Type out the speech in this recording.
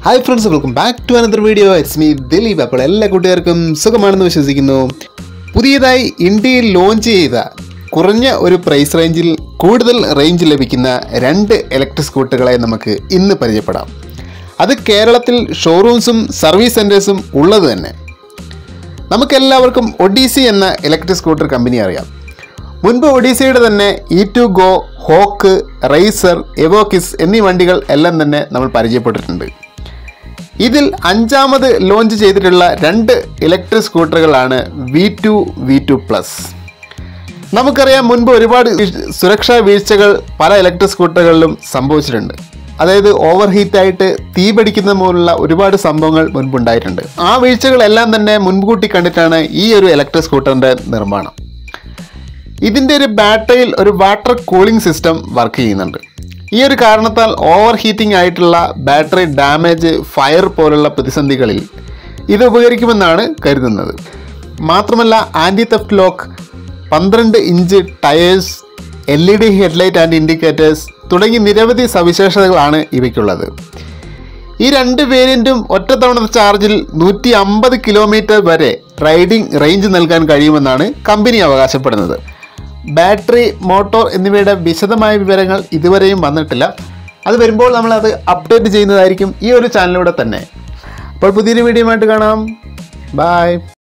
hi friends welcome back to another video it's me Dileep അപ്പോൾ എല്ലാ കൂട്ടുകാർക്കും സുഖമാണെന്ന് വിശ്വസിക്കുന്നു പുതിയതായി ഇന്ത്യയിൽ ലോഞ്ച് ചെയ്ത കുറഞ്ഞ ഒരു പ്രൈസ് റേഞ്ചിൽ കൂടുതൽ റേഞ്ച് ലഭിക്കുന്ന രണ്ട് ഇലക്ട്രിക് സ്കൂട്ടറുകളെ നമുക്ക് ഇന്ന് പരിചയപ്പെടാം അത് കേരളത്തിൽ ഷോറൂംസും സർവീസ് സെൻറ്റേഴ്സും ഉള്ളത് തന്നെ നമുക്കെല്ലാവർക്കും ഒഡീസി എന്ന ഇലക്ട്രിക് സ്കൂട്ടർ കമ്പനി അറിയാം മുൻപ് ഒഡീസിയുടെ തന്നെ E two Go Hawk Racer Evoqis എന്നീ വണ്ടികൾ എല്ലാം തന്നെ നമ്മൾ പരിചയപ്പെട്ടിട്ടുണ്ട് ഇതിൽ അഞ്ചാമത് ലോഞ്ച് ചെയ്തിട്ടുള്ള രണ്ട് ഇലക്ട്രിക് സ്കൂട്ടറുകളാണ് V two V two plus നമുക്കറിയാം മുൻപ് ഒരുപാട് വീഴ്- സുരക്ഷാ വീഴ്ചകൾ പല ഇലക്ട്രിക് സ്കൂട്ടറുകളിലും സംഭവിച്ചിട്ടുണ്ട് അതായത് ഓവർ ഹീറ്റായിട്ട് തീ പിടിക്കുന്ന പോലുള്ള ഒരുപാട് സംഭവങ്ങൾ മുൻപുണ്ടായിട്ടുണ്ട് ആ വീഴ്ചകളെല്ലാം തന്നെ മുൻകൂട്ടി കണ്ടിട്ടാണ് ഈ ഒരു ഇലക്ട്രിക് സ്കൂട്ടറിൻ്റെ നിർമ്മാണം ഇതിൻ്റെ ഒരു ബാറ്ററിയിൽ ഒരു വാട്ടർ കൂളിംഗ് സിസ്റ്റം വർക്ക് ചെയ്യുന്നുണ്ട് ഈ ഒരു കാരണത്താൽ ഓവർ ഹീറ്റിംഗ് ആയിട്ടുള്ള ബാറ്ററി ഡാമേജ് ഫയർ പോലുള്ള പ്രതിസന്ധികളിൽ ഇത് ഉപകരിക്കുമെന്നാണ് കരുതുന്നത് മാത്രമല്ല ആൻറ്റി തെഫ്റ്റ് ലോക്ക് പന്ത്രണ്ട് inch tyres L E D headlight and indicators തുടങ്ങി നിരവധി സവിശേഷതകളാണ് ഇവയ്ക്കുള്ളത് ഈ രണ്ട് വേരിയൻറ്റും ഒറ്റത്തവണ ചാർജിൽ നൂറ്റി അമ്പത് കിലോമീറ്റർ വരെ റൈഡിംഗ് റേഞ്ച് നൽകാൻ കഴിയുമെന്നാണ് കമ്പനി അവകാശപ്പെടുന്നത് ബാറ്ററി മോട്ടോർ എന്നിവയുടെ വിശദമായ വിവരങ്ങൾ ഇതുവരെയും വന്നിട്ടില്ല അത് വരുമ്പോൾ നമ്മളത് അപ്ഡേറ്റ് ചെയ്യുന്നതായിരിക്കും ഈ ഒരു ചാനലിലൂടെ തന്നെ അപ്പോൾ പുതിയൊരു വീഡിയോ ആയിട്ട് കാണാം ബായ്